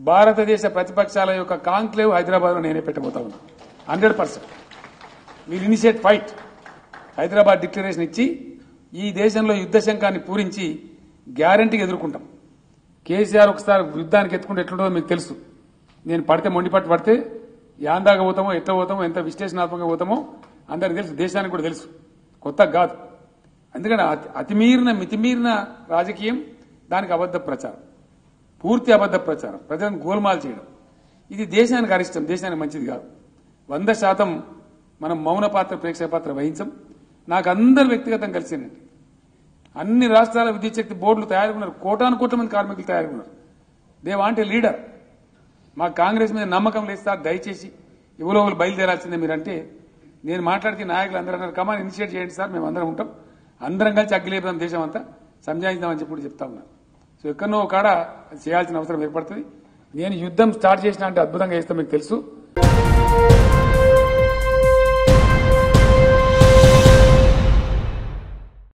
భారతదేశ ప్రతిపక్షాల యొక్క కాంక్లేవ్ హైదరాబాద్లో నేనే పెట్టబోతా ఉన్నా hundred percent we'll initiate fight Hyderabad declaration ఇచ్చి ఈ దేశంలో యుద్ధ శంఖాన్ని పూరించి గ్యారంటీగా ఎదుర్కొంటాం కేసీఆర్ ఒకసారి యుద్ధానికి ఎత్తుకుంటే ఎట్లుంటుందో మీకు తెలుసు నేను పడితే మొండి పట్టు పడితే యాందాగా పోతామో ఎట్లా పోతామో ఎంత విశ్లేషణాత్మకంగా పోతామో అందరికి తెలుసు దేశానికి కూడా తెలుసు కొత్త కాదు ఎందుకంటే అతి- అతిమీరిన మితిమీరిన రాజకీయం దానికి అబద్ధ ప్రచారం పూర్తి అబద్ధ ప్రచారం ప్రజలను గోల్మాల్ చేయడం ఇది దేశానికి అరిష్టం దేశానికి మంచిది కాదు వంద శాతం మనం మౌన పాత్ర ప్రేక్షక పాత్ర వహించం నాకు అందరు వ్యక్తిగతం కలిసిందండి అన్ని రాష్ట్రాల విద్యుత్ శక్తి బోర్డులు తయారుకున్నారు కోటాను కోట్ల మంది కార్మికులు తయారుకున్నారు దే వాంట్ ఏ లీడర్ మా కాంగ్రెస్ మీద నమ్మకం లేదు సార్ దయచేసి ఎవరో ఒకరు బయలుదేరాల్సిందే మీరంటే నేను మాట్లాడితే నాయకులు అందరూ అన్నారు కమాన్ ఇనిషియేట్ చేయండి సార్ మేము అందరం ఉంటాం అందరం కలిసి అగ్గిలేపుదాం దేశం అంతా సంజాయిద్దామని చెప్పి కూడా చెప్తా ఉన్నారు సో ఎక్కడనో ఒక కాడ అది చేయాల్సిన అవసరం ఏర్పడుతుంది నేను యుద్ధం స్టార్ట్ చేసిన అంటే అద్భుతంగా చేస్తాం మీకు తెలుసు